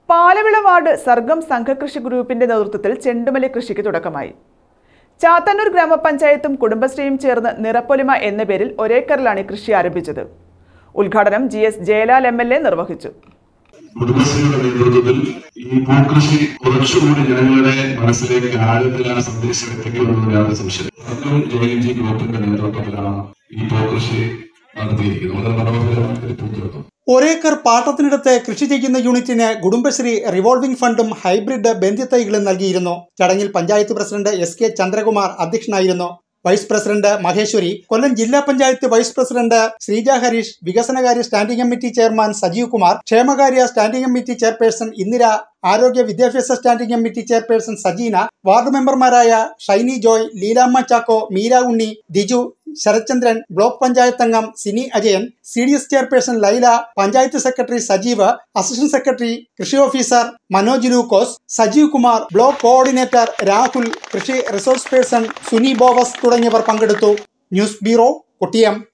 Palavila ward സർഗം സംഘകൃഷി ഗ്രൂപ്പിന്റെ നേതൃത്വത്തിൽ ചെണ്ടുമല്ലി കൃഷിക്ക് തുടക്കമായി ചാത്തന്നൂർ ഗ്രാമപഞ്ചായത്തും കുടുംബശ്രീയും ചേർന്ന് നിറപ്പൊലിമ എന്ന പേരിൽ ഒരേക്കറിലാണ് ഈ കൃഷി ആരംഭിച്ചത് ഉദ്ഘാടനം G S Jayalal M L A നിർവഹിച്ചു കുടുംബശ്രീയുടെ നേതൃത്വത്തിൽ ഈ പൂക്കൃഷി കുറച്ചുകൂടി ജനങ്ങളുടെ മനസ്സിലേക്ക് ആഴത്തിൽ ആ സന്ദേശം എത്തിക്കുമെന്ന് യാതൊരു സംശയം അതും ജെ എൻ ജി ഗ്രൂപ്പിന്റെ നേതൃത്വത്തിലാണ് ഈ പൂക്കൃഷി നടത്തിയിരിക്കുന്നത് വളരെ മനോഹരമായ ഒരു പൂന്തോട്ടം ഒരേക്കർ പാട്ടത്തിനെടുത്ത് കൃഷി ചെയ്യുന്ന യൂണിറ്റിന് കുടുംബശ്രീ റിവോൾവിംഗ് ഫണ്ടും ഹൈബ്രിഡ് ബന്ധ്യത്തൈകളും നൽകിയിരുന്നു ചടങ്ങിൽ panchayat president S K Chandrakumar അധ്യക്ഷനായിരുന്നു വൈസ് പ്രസിഡന്റ് മഹേശ്വരി കൊല്ലം ജില്ലാ പഞ്ചായത്ത് വൈസ് പ്രസിഡന്റ് ശ്രീജ ഹരീഷ് വികസനകാര്യ standing committee chairman Sajeev Kumar ക്ഷേമകാര്യ സ്റ്റാൻഡിംഗ് കമ്മിറ്റി ചെയർപേഴ്സൺ ഇന്ദിര ആരോഗ്യ വിദ്യാഭ്യാസ standing committee chairperson Sajeena ward മെമ്പർമാരായ ഷൈനി ജോയ് ലീലാമ്മ ചാക്കോ മീര ഉണ്ണി ദിജു ശരത്ചന്ദ്രൻ ബ്ലോക്ക് പഞ്ചായത്ത് അംഗം Sini Ajayan C D S chairperson Laila panchayat secretary Sajeev assistant secretary കൃഷി officer Manoj Lukose Sajeev Kumar block coordinator Rahul കൃഷി റിസോഴ്സ് പേഴ്സൺ സുനി ബോവസ് തുടങ്ങിയവർ പങ്കെടുത്തു ന്യൂസ് ബ്യൂറോ കൊട്ടിയം